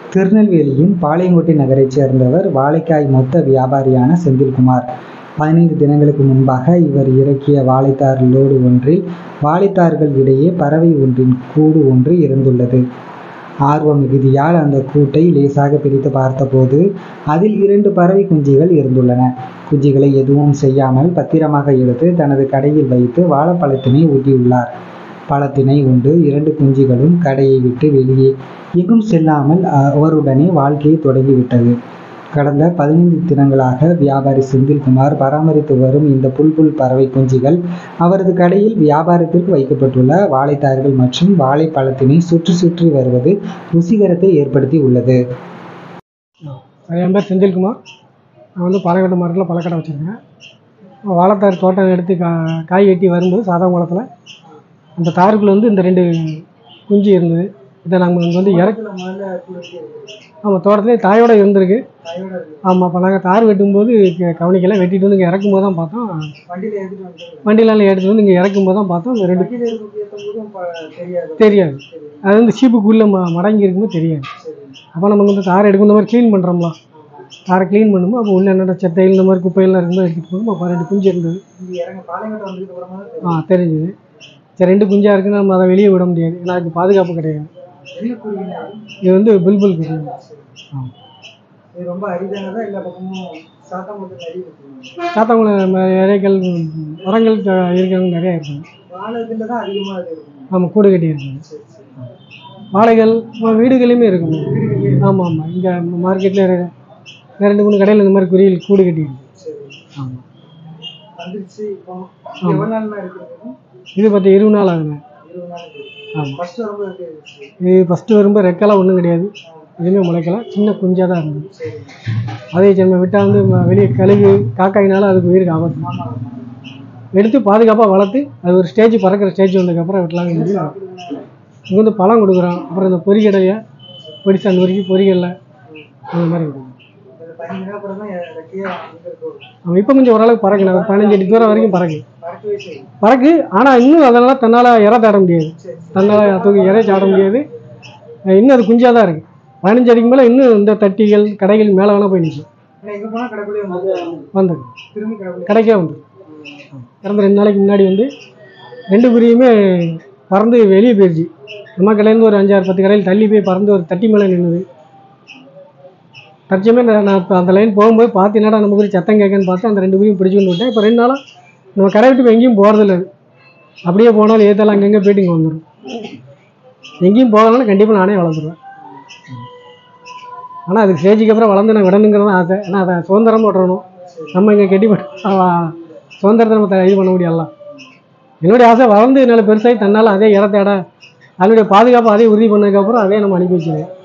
திருநெல்வேலியின் பாளையங்கோட்டை நகரைச் சேர்ந்தவர் வாழைக்காய் மொத்த வியாபாரியான செந்தில்குமார் பதினைந்து தினங்களுக்கு முன்பாக இவர் இறக்கிய வாழைத்தார் லோடு ஒன்றில் வாழைத்தார்கள் இடையே பறவை ஒன்றின் கூடு ஒன்று இருந்துள்ளது ஆர்வ மிகுதியால் அந்த கூட்டை லேசாக பிரித்து பார்த்தபோது அதில் இரண்டு பறவை குஞ்சுகள் இருந்துள்ளன குஞ்சுகளை எதுவும் செய்யாமல் பத்திரமாக எடுத்து தனது கடையில் வைத்து வாழைப்பழத்தினை ஊட்டியுள்ளார் பழத்தினை உண்டு இரண்டு குஞ்சுகளும் கடையை விட்டு வெளியே எங்கும் செல்லாமல் அவருடனே வாழ்க்கையை தொடங்கிவிட்டது கடந்த பதினைந்து தினங்களாக வியாபாரி செந்தில்குமார் பராமரித்து வரும் இந்த புல்புல் பறவை குஞ்சுகள் அவரது கடையில் வியாபாரத்திற்கு வைக்கப்பட்டுள்ள வாழைத்தார்கள் மற்றும் வாழைப்பழத்தினை சுற்றி சுற்றி வருவது ருசிகரத்தை ஏற்படுத்தி உள்ளது என் பேர் செந்தில்குமார் நான் வந்து பாலக்காடு மார்க்கெட்டில் பழக்கடை வச்சுருக்கேன் வாழைத்தார் தோட்டம் எடுத்து கா காய் வெட்டி வரும்போது சாதா குளத்தில் அந்த தாருக்குள்ள வந்து இந்த ரெண்டு குஞ்சு இருந்தது இதை நாங்கள் இங்கே வந்து இறக்கு ஆமாம் தோட்டத்திலே தாயோட இருந்திருக்கு ஆமாம் அப்போ நாங்கள் தார் வெட்டும்போது க- கவனிக்கல வெட்டிட்டு வந்து இங்கே இறக்கும் போது தான் பார்த்தோம் வண்டியில எடுத்துட்டு வந்து இங்கே இறக்கும் போது தான் பார்த்தோம் இந்த ரெண்டு தெரியாது அது வந்து சீப்புக்குள்ளே ம மடங்கி இருக்கும்போது தெரியாது அப்போ நம்ம வந்து தாரை எடுக்கும் இந்த மாதிரி க்ளீன் பண்ணுறோம்ல தாரை க்ளீன் பண்ணும்போது அப்போ உள்ள என்னென்ன செத்தைகள் இந்த மாதிரி குப்பையெல்லாம் இருக்கும்போது எடுத்துகிட்டு போகும்போது அப்போ ரெண்டு குஞ்சு இருந்தது ஆ தெரிஞ்சுது சரி ரெண்டு குஞ்சாக இருக்குன்னு நம்ம அதை வெளியே விட முடியாது ஏன்னா அதுக்கு பாதுகாப்பு கிடையாது இது வந்து புல்புல் குருவி ஆ ரொம்ப அரிதானதா எல்லா பக்கமும் சாத்தா மட்டும் நிறைய இருக்குங்க சாத்தாங்குளம் நம்ம இறைகள் மரங்கள் த- இருக்கிறவங்க நிறையா இருக்குங்க வாழைத்துல தான் அதிகமாக அது இருக்குங்க ஆமாம் கூடு கட்டி இருக்குங்க வாழைகள் ஆ, வீடுகளையுமே இருக்குங்க ஆமாம் ஆமாம் இங்கே மார்க்கெட்டில் ரெண்டு மூணு கடையில் இந்த மாதிரி குருவிகள் கூடு கட்டி இருக்கு சரி ஆமாம் வந்துருச்சு இப்போ எவ்வளோ நாள்னா இருக்குது இது பார்த்து இருபது நாள் ஆகுங்க இருபது நாள் இருக்குது ஆமாம் ஃபர்ஸ்ட் வரும்போது எப்படி இருந்துச்சு இது ஃபஸ்ட்டு வரும்போது ரெக்கெல்லாம் ஒன்றும் கிடையாது எதுவுமே முளைக்கல சின்ன குஞ்சாக தான் இருந்தது சரி அதே நம்ம விட்டால் வந்து ம- வெளியே கழுகு காக்காயினால அதுக்கு உயிருக்கு ஆபத்து ஆமாம் ஆமாம் எடுத்து பாதுகாப்பாக வளர்த்து அது ஒரு ஸ்டேஜ் பறக்கிற ஸ்டேஜ் வந்ததுக்கப்புறம் விட்டலாங்க சொல்லி இங்கே வந்து பழம் கொடுக்குறோம் அப்புறம் இந்த பொறிக்கடையை பொடிசு அந்த வரைக்கும் பொறிக்கடல அந்த மாதிரி இருக்கும் அது பதினஞ்சு நாள் அப்புறம் தான் ரெக்கையாக வந்துருக்கு நம்ம இப்போ கொஞ்சம் ஓரளவுக்கு பறக்கல ஒரு பதினஞ்சு அடி தூரம் வரைக்கும் பறக்கு பறக்கவே செய்யும் பறக்கு ஆனால் இன்னும் அதனால் தன்னால் இற தேட முடியாது சரி தன்னால் தூக்கி இறை சாட முடியாது அஹ் இன்னும் அது குஞ்சாக தான் இருக்குது பதினஞ்சு அடிக்கு மேலே இன்னும் இந்த தட்டிகள் கடைகள் மேலே வேணால் போய் நிற்கும் ஆனால் எங்கே போனால் கடைக்குள்ளே வந்து வந்தது திரும்பி கடைக்குள்ளே கிடைக்கவே வந்து இறந்த ரெண்டு நாளைக்கு முன்னாடி வந்து ரெண்டு குருவியுமே பறந்து வெளியே போயிடுச்சு நம்ம கடையிலேருந்து ஒரு அஞ்சாறு பத்து கடையில் தள்ளி போய் பறந்து ஒரு தட்டி மேலே நின்றுது தற்சமே நான் நான் இப்போ அந்த லைன் போகும்போது பார்த்து என்னடா நம்ம குறி சத்தம் கேட்கன்னு பார்த்து அந்த ரெண்டு குருவியும் பிடிச்சு கொண்டு விட்டேன் இப்போ ரெண்டு நாளாக நம்ம கடை விட்டு இப்போ எங்கேயும் போகிறதில்ல அது அப்படியே போனாலும் ஏற்றலாம் அங்கங்கே போயிட்டு இங்கே வந்துடும் எங்கேயும் போகலன்னா கண்டிப்பாக நானே வளர்த்துருவேன் ஆனால் அதுக்கு ஸ்டேஜுக்கு அப்புறம் வளர்ந்து நான் விடணுங்கிறது ஆசை ஏன்னா அதை சுதந்திரம் விடணும் நம்ம இங்கே கெட்டி போட்டு சுதந்திரத்தை நம்ம த- இது பண்ண முடியல என்னுடைய ஆசை வளர்ந்து நல்ல பெருசாகி தன்னால் அதே இற தேட அதனுடைய பாதுகாப்பு அதே உறுதி பண்ணதுக்கப்புறம் அதே நம்ம அனுப்பி வச்சிருக்கோம்